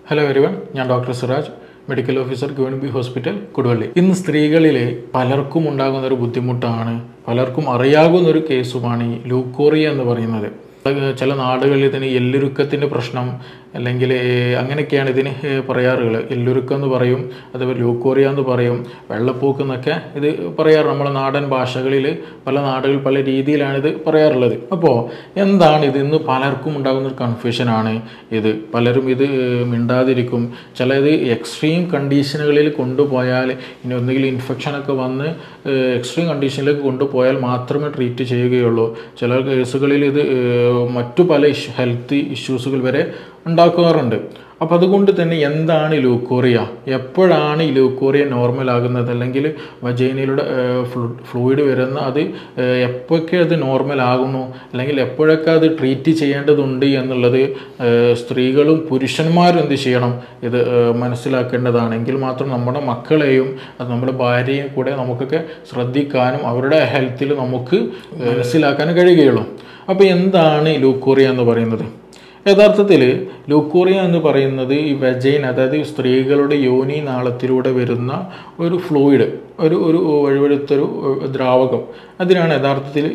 hello everyone ഞാൻ doctor Siraj medical officer government B hospital Koduvally ഇന്ന് സ്ത്രീകളിൽ പലർക്കും ഉണ്ടാകുന്ന ഒരു ബുദ്ധിമുട്ടാണ് പലർക്കും അറിയാകുന്ന ഒരു കേസുമാണ് ഈ ലൂക്കോറിയ എന്ന് പറയുന്നത് ചില നാടുകളിൽ ഇതിന് എല്ലുരുക്കത്തിൻ്റെ പ്രശ്നം അല്ലെങ്കിൽ അങ്ങനെയൊക്കെയാണ് ഇതിന് പറയാറുകൾ എല്ലുരുക്കം എന്ന് പറയും അതുപോലെ ലൂക്കോറിയ എന്ന് പറയും വെള്ളപ്പൂക്ക് എന്നൊക്കെ ഇത് പറയാറ് നമ്മളെ നാടൻ ഭാഷകളിൽ പല നാടുകൾ പല രീതിയിലാണ് ഇത് പറയാറുള്ളത് അപ്പോൾ എന്താണ് ഇത് ഇന്ന് പലർക്കും ഉണ്ടാകുന്ന ഒരു കൺഫ്യൂഷനാണ് ഇത് പലരും ഇത് മിണ്ടാതിരിക്കും ചില ഇത് എക്സ്ട്രീം കണ്ടീഷനുകളിൽ കൊണ്ടുപോയാൽ ഇനി ഒന്നുകിൽ ഇൻഫെക്ഷനൊക്കെ വന്ന് എക്സ്ട്രീം കണ്ടീഷനിലേക്ക് കൊണ്ടുപോയാൽ മാത്രമേ ട്രീറ്റ് ചെയ്യുകയുള്ളൂ ചില കേസുകളിൽ ഇത് മറ്റു പല ഇഷ്യൂ ഹെൽത്ത് ഇഷ്യൂസുകൾ വരെ ഉണ്ടാക്കാറുണ്ട് അപ്പോൾ അതുകൊണ്ട് തന്നെ എന്താണ് ലൂക്കോറിയ എപ്പോഴാണ് ഈ ലൂക്കോറിയ നോർമൽ ആകുന്നത് അല്ലെങ്കിൽ വജൈനയിലൂടെ ഫ്ലൂയിഡ് വരുന്ന അത് എപ്പോഴൊക്കെ അത് നോർമൽ ആകുന്നു അല്ലെങ്കിൽ എപ്പോഴൊക്കെ അത് ട്രീറ്റ് ചെയ്യേണ്ടതുണ്ട് എന്നുള്ളത് സ്ത്രീകളും പുരുഷന്മാരും എന്ത് ചെയ്യണം ഇത് മനസ്സിലാക്കേണ്ടതാണ് എങ്കിൽ മാത്രം നമ്മുടെ മക്കളെയും അത് നമ്മുടെ ഭാര്യയും കൂടെ നമുക്കൊക്കെ ശ്രദ്ധിക്കാനും അവരുടെ ഹെൽത്തിൽ നമുക്ക് മനസ്സിലാക്കാനും കഴിയുകയുള്ളൂ അപ്പോൾ എന്താണ് ലൂക്കോറിയ എന്ന് പറയുന്നത് യഥാർത്ഥത്തിൽ ലൂക്കോറിയ എന്ന് പറയുന്നത് ഈ വെജൈൻ അതായത് സ്ത്രീകളുടെ യോനി നാളത്തിലൂടെ വരുന്ന ഒരു ഫ്ലൂയിഡ് ഒരു ഒരു വഴുവഴുത്തൊരു ദ്രാവകം അതിനാണ് യഥാർത്ഥത്തിൽ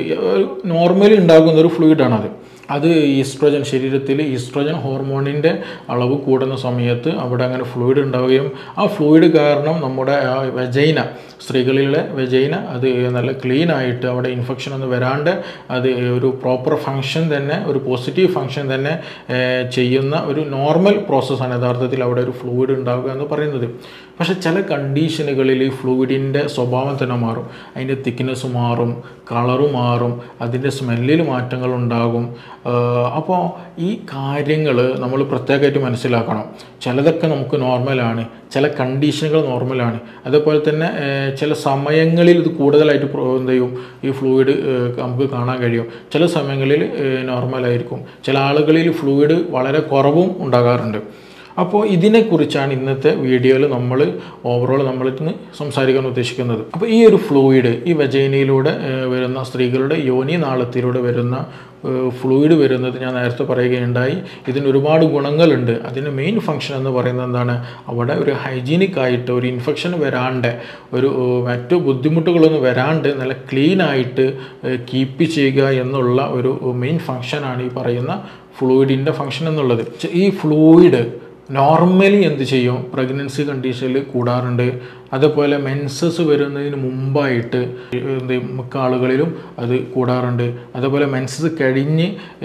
നോർമലി ഉണ്ടാകുന്ന ഒരു ഫ്ലൂയിഡാണത് അത് ഈസ്ട്രോജൻ ശരീരത്തിൽ ഈസ്ട്രോജൻ ഹോർമോണിൻ്റെ അളവ് കൂടുന്ന സമയത്ത് അവിടെ അങ്ങനെ ഫ്ലൂയിഡ് ഉണ്ടാവുകയും ആ ഫ്ലൂയിഡ് കാരണം നമ്മുടെ ആ വെജൈന സ്ത്രീകളിലെ വെജൈന അത് നല്ല ക്ലീൻ ആയിട്ട് അവിടെ ഇൻഫെക്ഷൻ ഒന്നും വരാണ്ട് അത് ഒരു പ്രോപ്പർ ഫങ്ഷൻ തന്നെ ഒരു പോസിറ്റീവ് ഫങ്ഷൻ തന്നെ ചെയ്യുന്ന ഒരു നോർമൽ പ്രോസസ്സാണ് യഥാർത്ഥത്തിൽ അവിടെ ഒരു ഫ്ലൂയിഡ് ഉണ്ടാവുക എന്ന് പറയുന്നത് പക്ഷേ ചില കണ്ടീഷനുകളിൽ ഈ ഫ്ലൂയിഡിൻ്റെ സ്വഭാവം തന്നെ മാറും അതിൻ്റെ തിക്നെസ് മാറും കളറ് മാറും അതിൻ്റെ സ്മെല്ലിൽ മാറ്റങ്ങൾ ഉണ്ടാകും അപ്പോൾ ഈ കാര്യങ്ങൾ നമ്മൾ പ്രത്യേകമായിട്ട് മനസ്സിലാക്കണം ചിലതൊക്കെ നമുക്ക് നോർമലാണ് ചില കണ്ടീഷനുകൾ നോർമലാണ് അതേപോലെ തന്നെ ചില സമയങ്ങളിൽ ഇത് കൂടുതലായിട്ട് എന്ത് ചെയ്യും ഈ ഫ്ലൂയിഡ് നമുക്ക് കാണാൻ കഴിയും ചില സമയങ്ങളിൽ നോർമലായിരിക്കും ചില ആളുകളിൽ ഫ്ലൂയിഡ് വളരെ കുറവും ഉണ്ടാകാറുണ്ട് അപ്പോൾ ഇതിനെക്കുറിച്ചാണ് ഇന്നത്തെ വീഡിയോയിൽ നമ്മൾ ഓവറോൾ നമ്മൾ ഇന്ന് സംസാരിക്കാൻ ഉദ്ദേശിക്കുന്നത് അപ്പോൾ ഈ ഒരു ഫ്ലൂയിഡ് ഈ വജൈനയിലൂടെ വരുന്ന സ്ത്രീകളുടെ യോനി നാളത്തിലൂടെ വരുന്ന ഫ്ലൂയിഡ് വരുന്നത് ഞാൻ നേരത്തെ പറയുകയുണ്ടായി ഇതിന് ഒരുപാട് ഗുണങ്ങളുണ്ട് അതിൻ്റെ മെയിൻ ഫങ്ഷൻ എന്ന് പറയുന്നത് എന്താണ് അവിടെ ഒരു ഹൈജീനിക് ആയിട്ട് ഒരു ഇൻഫെക്ഷൻ വരാണ്ട് ഒരു മറ്റു ബുദ്ധിമുട്ടുകളൊന്നും വരാണ്ട് നല്ല ക്ലീൻ ആയിട്ട് കീപ്പ് ചെയ്യുക എന്നുള്ള ഒരു മെയിൻ ഫങ്ഷനാണ് ഈ പറയുന്ന ഫ്ലൂയിഡിൻ്റെ ഫങ്ഷൻ എന്നുള്ളത് ഈ ഫ്ലൂയിഡ് നോർമലി എന്ത് ചെയ്യും പ്രഗ്നൻസി കണ്ടീഷനിൽ കൂടാറുണ്ട് അതേപോലെ മെൻസസ് വരുന്നതിന് മുമ്പായിട്ട് എന്ത് മിക്ക ആളുകളിലും അത് കൂടാറുണ്ട് അതേപോലെ മെൻസസ് കഴിഞ്ഞ്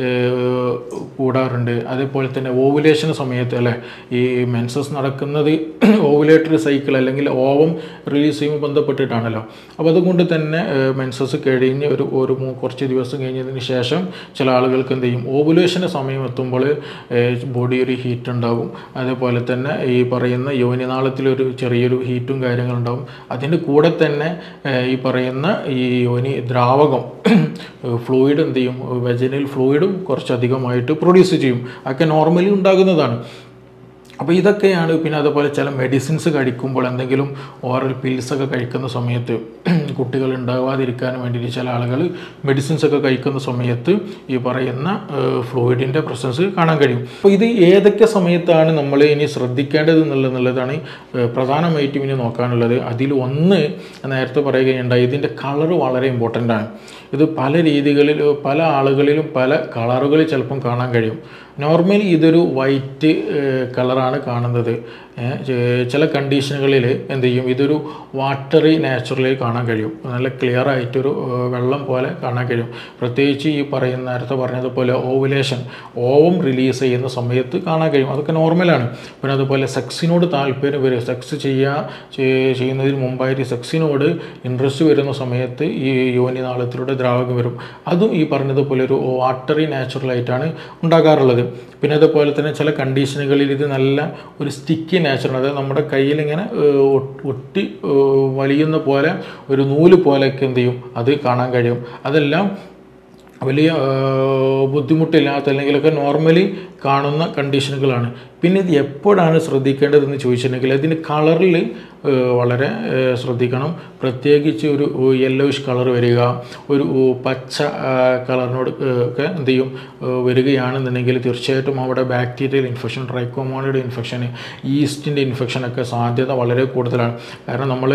കൂടാറുണ്ട് അതേപോലെ തന്നെ ഓവുലേഷൻ സമയത്ത് അല്ലേ ഈ മെൻസസ് നടക്കുന്നത് ഓവുലേറ്ററി സൈക്കിൾ അല്ലെങ്കിൽ ഓവം റിലീസ് ചെയ്യുമ്പോൾ ബന്ധപ്പെട്ടിട്ടാണല്ലോ അപ്പോൾ അതുകൊണ്ട് തന്നെ മെൻസസ് കഴിഞ്ഞ് ഒരു ഒരു കുറച്ച് ദിവസം കഴിഞ്ഞതിന് ശേഷം ചില ആളുകൾക്ക് എന്ത് ചെയ്യും ഓവുലേഷൻ്റെ സമയം എത്തുമ്പോൾ ബോഡി ഒരു ഹീറ്റ് ഉണ്ടാകും അതേപോലെ തന്നെ ഈ പറയുന്ന യോനിനാളത്തിലൊരു ചെറിയൊരു ഹീറ്റും കാര്യങ്ങളുണ്ടാകും അതിൻ്റെ കൂടെ തന്നെ ഈ പറയുന്ന ഈ യോനി ദ്രാവകം ഫ്ലൂയിഡ് എന്ത് ചെയ്യും വെജനൽ ഫ്ലൂയിഡും കുറച്ചധികമായിട്ട് പ്രൊഡ്യൂസ് ചെയ്യും അതൊക്കെ നോർമലി ഉണ്ടാകുന്നതാണ് അപ്പോൾ ഇതൊക്കെയാണ് പിന്നെ അതുപോലെ ചില മെഡിസിൻസ് കഴിക്കുമ്പോൾ എന്തെങ്കിലും ഓറൽ പിൽസൊക്കെ കഴിക്കുന്ന സമയത്ത് കുട്ടികൾ ഉണ്ടാകാതിരിക്കാൻ വേണ്ടിയിട്ട് ചില ആളുകൾ മെഡിസിൻസ് ഒക്കെ കഴിക്കുന്ന സമയത്ത് ഈ പറയുന്ന ഫ്ലൂയിഡിൻ്റെ പ്രസൻസ് കാണാൻ കഴിയും അപ്പോൾ ഇത് ഏതൊക്കെ സമയത്താണ് നമ്മൾ ഇനി ശ്രദ്ധിക്കേണ്ടത് എന്നുള്ളതാണ് പ്രധാനമായിട്ടും ഇനി നോക്കാനുള്ളത് അതിൽ ഒന്ന് നേരത്തെ പറയുകയുണ്ടായി ഇതിൻ്റെ കളർ വളരെ ഇമ്പോർട്ടൻ്റ് ആണ് ഇത് പല രീതികളിൽ പല ആളുകളിലും പല കളറുകളിൽ ചിലപ്പം കാണാൻ കഴിയും നോർമലി ഇതൊരു വൈറ്റ് കളറാണ് കാണുന്നത് ചില കണ്ടീഷനുകളിൽ എന്ത് ചെയ്യും ഇതൊരു വാട്ടറി നാച്ചുറലി കാണാൻ കഴിയും നല്ല ക്ലിയർ ആയിട്ടൊരു വെള്ളം പോലെ കാണാൻ കഴിയും പ്രത്യേകിച്ച് ഈ പറയുന്ന നേരത്തെ പറഞ്ഞതുപോലെ ഓവുലേഷൻ ഓവം റിലീസ് ചെയ്യുന്ന സമയത്ത് കാണാൻ കഴിയും അതൊക്കെ നോർമലാണ് പിന്നെ അതുപോലെ സെക്സിനോട് താല്പര്യം വരും സെക്സ് ചെയ്യുക ചെയ്യുന്നതിന് മുമ്പായിട്ട് സെക്സിനോട് ഇൻട്രസ്റ്റ് വരുന്ന സമയത്ത് ഈ യോനി നാളത്തിലൂടെ ദ്രാവകം വരും അതും ഈ പറഞ്ഞതുപോലെ ഒരു വാട്ടറി നാച്ചുറലായിട്ടാണ് ഉണ്ടാകാറുള്ളത് പിന്നെ അതുപോലെ തന്നെ ചില കണ്ടീഷനുകളിൽ ഇത് നല്ല ഒരു സ്റ്റിക്കി നാച്ചുറൽ അതായത് നമ്മുടെ കയ്യിൽ ഇങ്ങനെ ഒട്ടി വലിയുന്ന പോലെ ഒരു നൂല് പോലെയൊക്കെ എന്ത് ചെയ്യും അത് കാണാൻ കഴിയും അതെല്ലാം വലിയ ബുദ്ധിമുട്ടില്ലാത്ത അല്ലെങ്കിലൊക്കെ നോർമലി കാണുന്ന കണ്ടീഷനുകളാണ് പിന്നെ ഇത് എപ്പോഴാണ് ശ്രദ്ധിക്കേണ്ടതെന്ന് ചോദിച്ചിട്ടുണ്ടെങ്കിൽ അതിന് കളറിൽ വളരെ ഏഹ്, ശ്രദ്ധിക്കണം പ്രത്യേകിച്ച് ഒരു യെല്ലോയിഷ് കളർ വരിക ഒരു ഏഹ്, പച്ച ആഹ്, കളറിനോട് ഏഹ്, ഒക്കെ എന്ത് ചെയ്യും ഏഹ്, വരികയാണെന്നുണ്ടെങ്കിൽ തീർച്ചയായിട്ടും അവിടെ ബാക്ടീരിയൽ ഇൻഫെക്ഷൻ ട്രൈക്കോമോണയുടെ ഇൻഫെക്ഷൻ ഈസ്റ്റിൻ്റെ ഇൻഫെക്ഷനൊക്കെ സാധ്യത വളരെ കൂടുതലാണ് കാരണം നമ്മൾ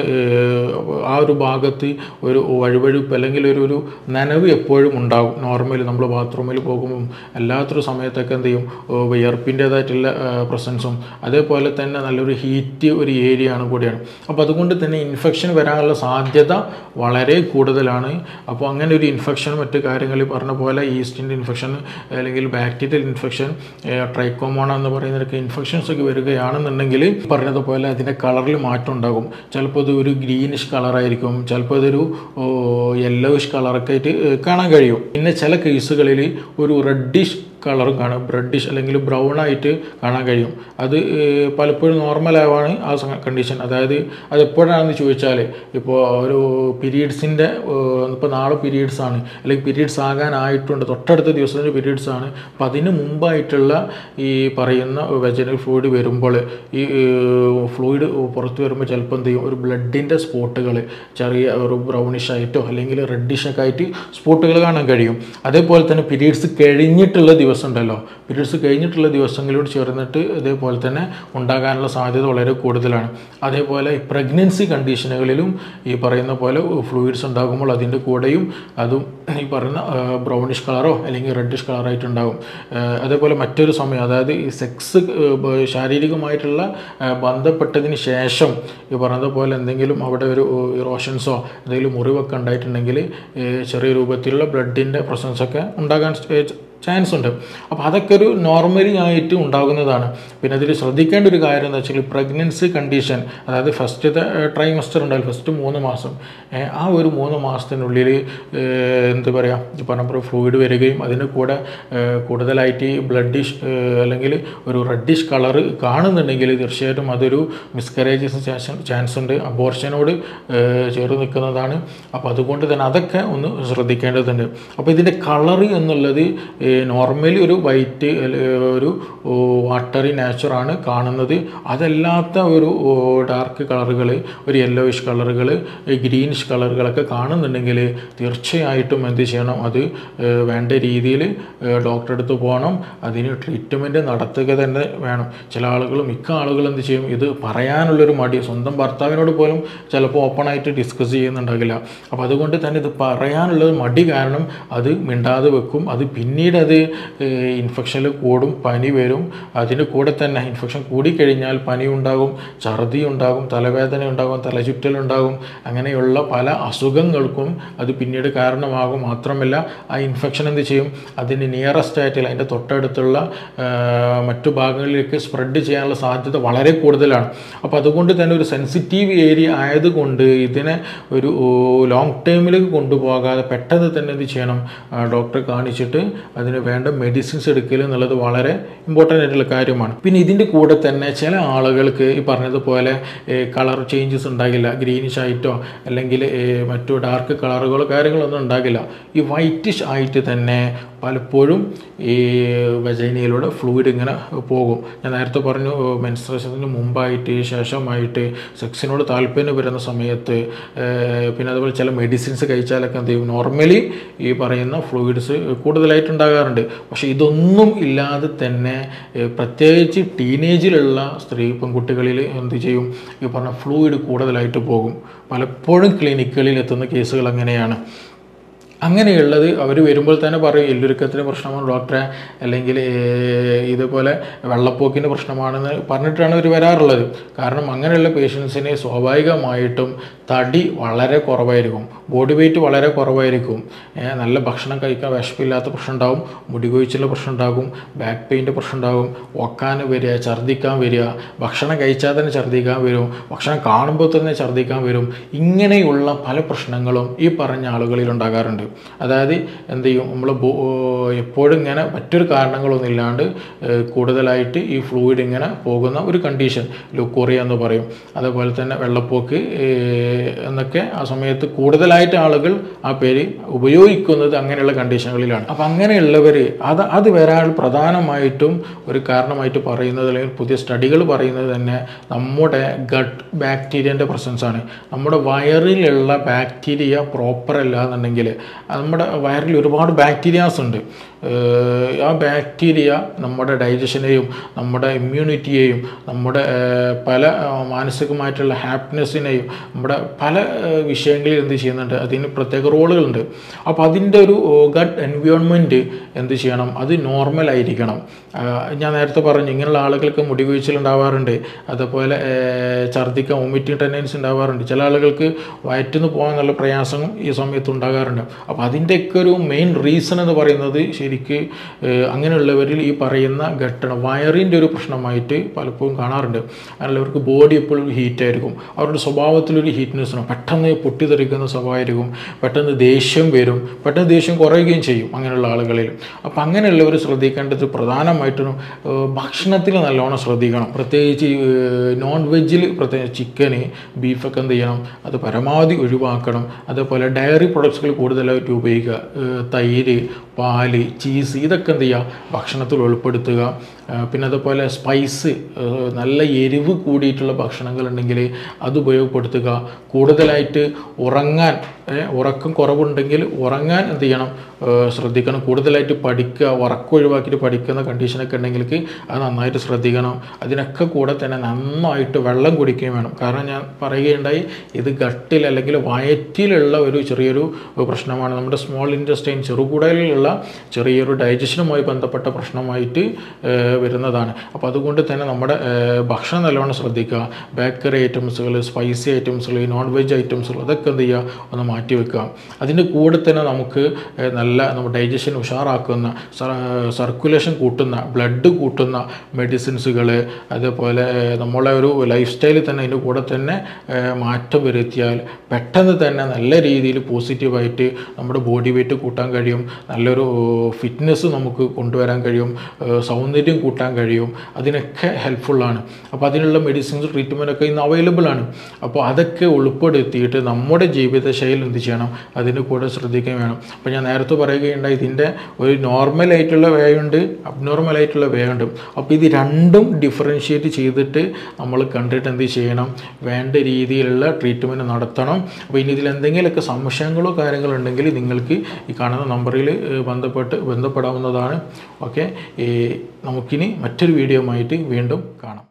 ആ ഒരു ഭാഗത്ത് ഒരു വഴുവഴുപ്പ് അല്ലെങ്കിൽ ഒരു ഒരു നനവ് എപ്പോഴും ഉണ്ടാകും നോർമലി നമ്മൾ ബാത്റൂമിൽ പോകുമ്പം എല്ലാത്തൊരു സമയത്തൊക്കെ എന്ത് ചെയ്യും ഏഹ്, വിയർപ്പിൻ്റേതായിട്ടുള്ള പ്രസൻസും അതേപോലെ തന്നെ നല്ലൊരു ഹീറ്റ് ഒരു ഏരിയ ആണ് കൂടിയാണ് അപ്പോൾ അതുകൊണ്ട് തന്നെ ഇൻഫെക്ഷൻ വരാനുള്ള സാധ്യത വളരെ കൂടുതലാണ് അപ്പോൾ അങ്ങനെ ഒരു ഇൻഫെക്ഷൻ മറ്റു കാര്യങ്ങളിൽ പറഞ്ഞ പോലെ ഈസ്റ്റിൻ്റെ ഇൻഫെക്ഷൻ അല്ലെങ്കിൽ ബാക്ടീരിയൽ ഇൻഫെക്ഷൻ ട്രൈക്കോമോണ എന്ന് പറയുന്നതൊക്കെ ഇൻഫെക്ഷൻസ് ഒക്കെ വരികയാണെന്നുണ്ടെങ്കിൽ പറഞ്ഞതുപോലെ അതിൻ്റെ കളറിൽ മാറ്റം ഉണ്ടാകും ചിലപ്പോൾ ഇത് ഒരു ഗ്രീനിഷ് കളറായിരിക്കും ചിലപ്പോൾ ഇതൊരു യെല്ലോയിഷ് കളറൊക്കെ ആയിട്ട് ഏഹ്, കാണാൻ കഴിയും പിന്നെ ചില കേസുകളിൽ ഒരു റെഡിഷ് കളറും കാണാം ബ്രെഡിഷ് അല്ലെങ്കിൽ ബ്രൗൺ ആയിട്ട് കാണാൻ കഴിയും അത് ഏഹ്, പലപ്പോഴും നോർമലാവാണ് ആ കണ്ടീഷൻ അതായത് അത് എപ്പോഴാണെന്ന് ചോദിച്ചാൽ ഇപ്പോൾ ഒരു പീരീഡ്സിൻ്റെ ഇപ്പോൾ നാളെ പീരീഡ്സ് ആണ് അല്ലെങ്കിൽ പീരീഡ്സ് ആകാനായിട്ടുണ്ട് തൊട്ടടുത്ത ദിവസത്തിൻ്റെ പീരീഡ്സ് ആണ് അപ്പം അതിന് മുമ്പായിട്ടുള്ള ഈ പറയുന്ന വെജനൽ ഫ്ലൂയിഡ് വരുമ്പോൾ ഈ ഫ്ലൂയിഡ് പുറത്ത് വരുമ്പോൾ ചിലപ്പോൾ എന്ത് ചെയ്യും ഒരു ബ്ലഡിൻ്റെ സ്പോട്ടുകൾ ചെറിയ ഒരു ബ്രൗണിഷ് ആയിട്ടോ അല്ലെങ്കിൽ റെഡിഷ് ഒക്കെ ആയിട്ട് സ്പോട്ടുകൾ കാണാൻ കഴിയും അതേപോലെ തന്നെ പീരീഡ്സ് കഴിഞ്ഞിട്ടുള്ള ദിവസം ഉണ്ടല്ലോ പീരീഡ്സ് കഴിഞ്ഞിട്ടുള്ള ദിവസങ്ങളോട് ചേർന്നിട്ട് ഇതേപോലെ തന്നെ ഉണ്ടാകാനുള്ള സാധ്യത വളരെ കൂടുതലാണ് അതേപോലെ പ്രഗ്നൻസി കണ്ടീഷനുകളിലും ഈ പറയുന്ന പോലെ ഫ്ലൂയിഡ്സ് ഉണ്ടാകുമ്പോൾ അതിൻ്റെ കൂടെയും അതും ഈ പറയുന്ന ബ്രൗണിഷ് കളറോ അല്ലെങ്കിൽ റെഡിഷ് കളറായിട്ടുണ്ടാകും അതേപോലെ മറ്റൊരു സമയം അതായത് ഈ സെക്സ് ശാരീരികമായിട്ടുള്ള ആ, ബന്ധപ്പെട്ടതിന് ശേഷം ഈ പറഞ്ഞതുപോലെ എന്തെങ്കിലും അവിടെ ഒരു ഇറോഷൻസോ എന്തെങ്കിലും മുറിവൊക്കെ ഉണ്ടായിട്ടുണ്ടെങ്കിൽ ഏ, ചെറിയ രൂപത്തിലുള്ള ബ്ലഡിൻ്റെ പ്രസൻസൊക്കെ ഉണ്ടാകാൻ ചാൻസ് ഉണ്ട് അപ്പോൾ അതൊക്കെ ഒരു നോർമലി ആയിട്ട് ഉണ്ടാകുന്നതാണ് പിന്നെ അതിൽ ശ്രദ്ധിക്കേണ്ട ഒരു കാര്യം എന്ന് വെച്ചാൽ പ്രഗ്നൻസി കണ്ടീഷൻ അതായത് ഫസ്റ്റത്തെ ട്രൈമസ്റ്റർ ഉണ്ടായാലും ഫസ്റ്റ് മൂന്ന് മാസം ഏ, ആ ഒരു മൂന്ന് മാസത്തിനുള്ളിൽ എന്ത് പറയുക ഈ പറഞ്ഞ പോലെ ഫ്ലൂയിഡ് വരികയും അതിൻ്റെ കൂടെ ഏ, കൂടുതലായിട്ട് ഈ ബ്ലഡിഷ് അല്ലെങ്കിൽ ഒരു റെഡിഷ് കളർ കാണുന്നുണ്ടെങ്കിൽ തീർച്ചയായിട്ടും അതൊരു മിസ്കറേജസ് ചാൻസ് ഉണ്ട് അബോർഷനോട് ചേർന്ന് നിൽക്കുന്നതാണ് അപ്പോൾ അതുകൊണ്ട് തന്നെ അതൊക്കെ ഒന്ന് ശ്രദ്ധിക്കേണ്ടതുണ്ട് അപ്പോൾ ഇതിൻ്റെ കളറ് എന്നുള്ളത് നോർമലി ഒരു വൈറ്റ് ഒരു വാട്ടറി നാച്ചുറാണ് കാണുന്നത് അതല്ലാത്ത ഒരു ഡാർക്ക് കളറുകൾ ഒരു യെല്ലോയിഷ് കളറുകൾ ഗ്രീനിഷ് കളറുകളൊക്കെ കാണുന്നുണ്ടെങ്കിൽ തീർച്ചയായിട്ടും എന്ത് ചെയ്യണം അത് ഏഹ്, വേണ്ട രീതിയിൽ ഡോക്ടറെ അടുത്ത് പോകണം അതിന് ട്രീറ്റ്മെൻറ്റ് നടത്തുക തന്നെ വേണം ചില ആളുകൾ മിക്ക ആളുകൾ എന്ത് ചെയ്യും ഇത് പറയാനുള്ളൊരു മടി സ്വന്തം ഭർത്താവിനോട് പോലും ചിലപ്പോൾ ഓപ്പണായിട്ട് ഡിസ്കസ് ചെയ്യുന്നുണ്ടാകില്ല അപ്പോൾ അതുകൊണ്ട് തന്നെ ഇത് പറയാനുള്ളത് മടി കാരണം അത് മിണ്ടാതെ വെക്കും അത് പിന്നീട് അത് ഇൻഫെക്ഷനിൽ കൂടും പനി വരും അതിൻ്റെ കൂടെ തന്നെ ഇൻഫെക്ഷൻ കൂടിക്കഴിഞ്ഞാൽ പനി ഉണ്ടാകും ഛർദി ഉണ്ടാകും തലവേദന ഉണ്ടാകും തലചുറ്റലുണ്ടാകും അങ്ങനെയുള്ള പല അസുഖങ്ങൾക്കും അത് പിന്നീട് കാരണമാകും മാത്രമല്ല ആ ഇൻഫെക്ഷൻ എന്ത് ചെയ്യും അതിന് നിയറസ്റ്റ് ആയിട്ടുള്ള അതിൻ്റെ തൊട്ടടുത്തുള്ള ആ, മറ്റു ഭാഗങ്ങളിലേക്ക് സ്പ്രെഡ് ചെയ്യാനുള്ള സാധ്യത വളരെ കൂടുതലാണ് അപ്പോൾ അതുകൊണ്ട് തന്നെ ഒരു സെൻസിറ്റീവ് ഏരിയ ആയതുകൊണ്ട് ഇതിനെ ഒരു ലോങ് ടേമിലേക്ക് കൊണ്ടുപോകാതെ പെട്ടെന്ന് തന്നെ എന്ത് ചെയ്യണം ആ, ഡോക്ടറെ കാണിച്ചിട്ട് അതിന് വേണ്ട മെഡിസിൻസ് എടുക്കൽ എന്നുള്ളത് വളരെ ഇമ്പോർട്ടൻ്റ് ആയിട്ടുള്ള കാര്യമാണ് പിന്നെ ഇതിൻ്റെ കൂടെ തന്നെ ചില ആളുകൾക്ക് ഈ പറഞ്ഞതുപോലെ കളർ ചേഞ്ചസ് ഉണ്ടാകില്ല ഗ്രീനിഷ് ആയിട്ടോ അല്ലെങ്കിൽ ഏ, മറ്റു ഡാർക്ക് കളറുകളോ കാര്യങ്ങളൊന്നും ഉണ്ടാകില്ല ഈ വൈറ്റിഷ് ആയിട്ട് തന്നെ പലപ്പോഴും ഈ വജൈനയിലൂടെ ഫ്ലൂയിഡ് ഇങ്ങനെ പോകും ഞാൻ നേരത്തെ പറഞ്ഞു മെൻസ്ട്രേഷന് മുമ്പായിട്ട് ശേഷമായിട്ട് സെക്സിനോട് താല്പര്യം വരുന്ന സമയത്ത് ഏഹ്, പിന്നെ അതുപോലെ ചില മെഡിസിൻസ് കഴിച്ചാലൊക്കെ എന്ത് ചെയ്യും നോർമലി ഈ പറയുന്ന ഫ്ലൂയിഡ്സ് കൂടുതലായിട്ട് ഉണ്ടാകാറുണ്ട് പക്ഷേ ഇതൊന്നും ഇല്ലാതെ തന്നെ ഏഹ്, പ്രത്യേകിച്ച് ടീനേജിലുള്ള സ്ത്രീ പെൺകുട്ടികളിൽ എന്ത് ചെയ്യും ഈ പറഞ്ഞ ഫ്ലൂയിഡ് കൂടുതലായിട്ട് പോകും പലപ്പോഴും ക്ലിനിക്കുകളിൽ എത്തുന്ന കേസുകൾ അങ്ങനെയാണ് അങ്ങനെയുള്ളത് അവർ വരുമ്പോൾ തന്നെ പറയും എല്ലുരുക്കത്തിന് പ്രശ്നമാണ് ഡോക്ടറെ അല്ലെങ്കിൽ ഏഹ്, ഇതുപോലെ വെള്ളപ്പോക്കിൻ്റെ പ്രശ്നമാണെന്ന് പറഞ്ഞിട്ടാണ് അവർ വരാറുള്ളത് കാരണം അങ്ങനെയുള്ള പേഷ്യൻസിന് സ്വാഭാവികമായിട്ടും തടി വളരെ കുറവായിരിക്കും ബോഡി വെയിറ്റ് വളരെ കുറവായിരിക്കും ഏഹ്, നല്ല ഭക്ഷണം കഴിക്കാൻ വിശപ്പില്ലാത്ത പ്രശ്നം ഉണ്ടാവും മുടി കൊഴിച്ചുള്ള പ്രശ്നം ഉണ്ടാകും ബാക്ക് പെയിൻ്റെ പ്രശ്നം ഉണ്ടാകും ഒക്കാൻ വരിക ഛർദ്ദിക്കാൻ വരിക ഭക്ഷണം കഴിച്ചാൽ തന്നെ ഛർദ്ദിക്കാൻ വരും ഭക്ഷണം കാണുമ്പോൾ തന്നെ ഛർദ്ദിക്കാൻ വരും ഇങ്ങനെയുള്ള പല പ്രശ്നങ്ങളും ഈ പറഞ്ഞ ആളുകളിൽ ഉണ്ടാകാറുണ്ട് അതായത് എന്ത് ചെയ്യും നമ്മൾ എപ്പോഴും ഇങ്ങനെ മറ്റൊരു കാരണങ്ങളൊന്നും ഇല്ലാണ്ട് ഏഹ്, കൂടുതലായിട്ട് ഈ ഫ്ലൂയിഡ് ഇങ്ങനെ പോകുന്ന ഒരു കണ്ടീഷൻ ലുക്കോറിയ എന്ന് പറയും അതേപോലെ തന്നെ വെള്ളപ്പോക്ക് ഏഹ്, എന്നൊക്കെ ആ സമയത്ത് കൂടുതലായിട്ട് ആളുകൾ ആ പേര് ഉപയോഗിക്കുന്നത് അങ്ങനെയുള്ള കണ്ടീഷനുകളിലാണ് അപ്പം അങ്ങനെയുള്ളവർ അത് അത് വരാൻ പ്രധാനമായിട്ടും ഒരു കാരണമായിട്ട് പറയുന്നത് അല്ലെങ്കിൽ പുതിയ സ്റ്റഡികൾ പറയുന്നത് തന്നെ നമ്മുടെ ഗട്ട് ബാക്ടീരിയൻ്റെ പ്രസൻസ് ആണ് നമ്മുടെ വയറിലുള്ള ബാക്ടീരിയ പ്രോപ്പർ അല്ല എന്നുണ്ടെങ്കിൽ നമ്മുടെ വയറിൽ ഒരുപാട് ബാക്ടീരിയാസ് ഉണ്ട് ഏഹ് ആ ബാക്ടീരിയ നമ്മുടെ ഡൈജഷനെയും നമ്മുടെ ഇമ്മ്യൂണിറ്റിയെയും നമ്മുടെ ഏഹ് പല ഏഹ് മാനസികമായിട്ടുള്ള ഹാപ്പിനെസ്സിനെയും നമ്മുടെ പല ഏഹ് വിഷയങ്ങളിൽ എന്ത് ചെയ്യുന്നുണ്ട് അതിന് പ്രത്യേക റോളുകളുണ്ട് അപ്പോൾ അതിൻ്റെ ഒരു ഗട്ട് എൻവയോൺമെൻറ്റ് എന്ത് ചെയ്യണം അത് നോർമൽ ആയിരിക്കണം ആഹ് ഞാൻ നേരത്തെ പറഞ്ഞു ഇങ്ങനെയുള്ള ആളുകൾക്ക് മുടി വീഴ്ചൽ ഉണ്ടാവാറുണ്ട് അതുപോലെ ഏഹ് ഛർദ്ദിക്കാൻ വൊമിറ്റിംഗ് ടെൻഡൻസി ഉണ്ടാവാറുണ്ട് ചില ആളുകൾക്ക് വയറ്റിന്ന് പോകാൻ നല്ല പ്രയാസം ഈ സമയത്ത് ഉണ്ടാകാറുണ്ട് അപ്പോൾ അതിൻ്റെയൊക്കെ ഒരു മെയിൻ റീസൺ എന്ന് പറയുന്നത് ശരിക്ക് ഏഹ് അങ്ങനെയുള്ളവരിൽ ഈ പറയുന്ന ഘട്ടണം വയറിൻ്റെ ഒരു പ്രശ്നമായിട്ട് പലപ്പോഴും കാണാറുണ്ട് അങ്ങനെയുള്ളവർക്ക് ബോഡി എപ്പോഴും ഹീറ്റ് ആയിരിക്കും അവരുടെ സ്വഭാവത്തിലൊരു ഹീറ്റ്നെസ് ഉണ്ടാവും പെട്ടെന്ന് പൊട്ടിത്തെറിക്കുന്ന സ്വഭാവമായിരിക്കും പെട്ടെന്ന് ദേഷ്യം വരും പെട്ടെന്ന് ദേഷ്യം കുറയുകയും ചെയ്യും അങ്ങനെയുള്ള ആളുകളിൽ അപ്പോൾ അങ്ങനെയുള്ളവർ ശ്രദ്ധിക്കേണ്ടത് പ്രധാനമായിട്ടും ഏഹ് ഭക്ഷണത്തിൽ നല്ലോണം ശ്രദ്ധിക്കണം പ്രത്യേകിച്ച് നോൺ വെജിൽ പ്രത്യേകിച്ച് ചിക്കന് ബീഫൊക്കെ എന്ത് ചെയ്യണം അത് പരമാവധി ഒഴിവാക്കണം അതേപോലെ ഡയറി പ്രൊഡക്ട്സുകൾ കൂടുതലായിട്ട് ഉപയോഗിക്കുക ഏഹ് തൈര് പാല് ചീസ് ഇതൊക്കെ എന്ത് ചെയ്യുക ഭക്ഷണത്തിൽ ഉൾപ്പെടുത്തുക ഏഹ് പിന്നെ അതുപോലെ സ്പൈസ് ഏഹ് നല്ല എരിവ് കൂടിയിട്ടുള്ള ഭക്ഷണങ്ങൾ ഉണ്ടെങ്കിൽ അത് ഉപയോഗപ്പെടുത്തുക കൂടുതലായിട്ട് ഉറങ്ങാൻ ഏഹ് ഉറക്കം കുറവുണ്ടെങ്കിൽ ഉറങ്ങാൻ എന്ത് ചെയ്യണം ഏഹ് ശ്രദ്ധിക്കണം കൂടുതലായിട്ട് പഠിക്കുക ഉറക്കം ഒഴിവാക്കിയിട്ട് പഠിക്കുന്ന കണ്ടീഷനൊക്കെ ഉണ്ടെങ്കിൽ അത് നന്നായിട്ട് ശ്രദ്ധിക്കണം അതിനൊക്കെ കൂടെ തന്നെ നന്നായിട്ട് വെള്ളം കുടിക്കുകയും വേണം കാരണം ഞാൻ പറയുകയുണ്ടായി ഇത് ഗട്ടിൽ അല്ലെങ്കിൽ വയറ്റിലുള്ള ഒരു ചെറിയൊരു പ്രശ്നമാണ് നമ്മുടെ സ്മോൾ ഇൻറ്റസ്റ്റൈൻ ചെറുകുടലിലുള്ള ചെറിയൊരു ഡൈജഷനുമായി ബന്ധപ്പെട്ട പ്രശ്നമായിട്ട് ഏഹ് വരുന്നതാണ് അപ്പോൾ അതുകൊണ്ട് തന്നെ നമ്മുടെ ഏഹ് ഭക്ഷണം നല്ലോണം ശ്രദ്ധിക്കുക ബേക്കറി ഐറ്റംസുകൾ സ്പൈസി ഐറ്റംസുകൾ നോൺ വെജ് ഐറ്റംസുകൾ അതൊക്കെ എന്ത് ചെയ്യുക ഒന്ന് മാറ്റി വെക്കുക അതിൻ്റെ കൂടെ തന്നെ നമുക്ക് ഏഹ് നല്ല നമ്മുടെ ഡൈജഷൻ ഉഷാറാക്കുന്ന സർക്കുലേഷൻ കൂട്ടുന്ന ബ്ലഡ് കൂട്ടുന്ന മെഡിസിൻസുകൾ അതേപോലെ ഏഹ് നമ്മളെ ഒരു ലൈഫ് സ്റ്റൈലിൽ തന്നെ അതിൻ്റെ കൂടെ തന്നെ ഏഹ് മാറ്റം വരുത്തിയാൽ പെട്ടെന്ന് തന്നെ നല്ല രീതിയിൽ പോസിറ്റീവായിട്ട് നമ്മുടെ ബോഡി വെയിറ്റ് കൂട്ടാൻ കഴിയും നല്ലൊരു ഫിറ്റ്നസ് നമുക്ക് കൊണ്ടുവരാൻ കഴിയും ഏഹ് സൗന്ദര്യം കൂട്ടാൻ കഴിയും അതിനൊക്കെ ഹെൽപ്ഫുള്ളാണ് അപ്പോൾ അതിനുള്ള മെഡിസിൻസ് ട്രീറ്റ്മെൻ്റ് ഒക്കെ ഇന്ന് അവൈലബിൾ ആണ് അപ്പോൾ അതൊക്കെ ഉൾപ്പെടുത്തിയിട്ട് നമ്മുടെ ജീവിതശൈലി എന്ത് ചെയ്യണം അതിന് കൂടെ ശ്രദ്ധിക്കാൻ വേണം അപ്പോൾ ഞാൻ നേരത്തെ പറയുകയുണ്ടായി ഇതിൻ്റെ ഒരു നോർമൽ ആയിട്ടുള്ള വേ ഉണ്ട് അബ്നോർമൽ ആയിട്ടുള്ള വേ ഉണ്ട് അപ്പോൾ ഇത് രണ്ടും ഡിഫറൻഷ്യേറ്റ് ചെയ്തിട്ട് നമ്മൾ കണ്ടിട്ട് എന്ത് ചെയ്യണം വേണ്ട രീതിയിലുള്ള ട്രീറ്റ്മെൻറ്റ് നടത്തണം അപ്പോൾ ഇനി ഇതിൽ എന്തെങ്കിലുമൊക്കെ സംശയങ്ങളോ കാര്യങ്ങളോ ഉണ്ടെങ്കിൽ നിങ്ങൾക്ക് ഈ കാണുന്ന നമ്പറിൽ ബന്ധപ്പെട്ട് ബന്ധപ്പെടാവുന്നതാണ് ഓക്കെ നമുക്കിനി മറ്റൊരു വീഡിയോ ആയിട്ട് വീണ്ടും കാണാം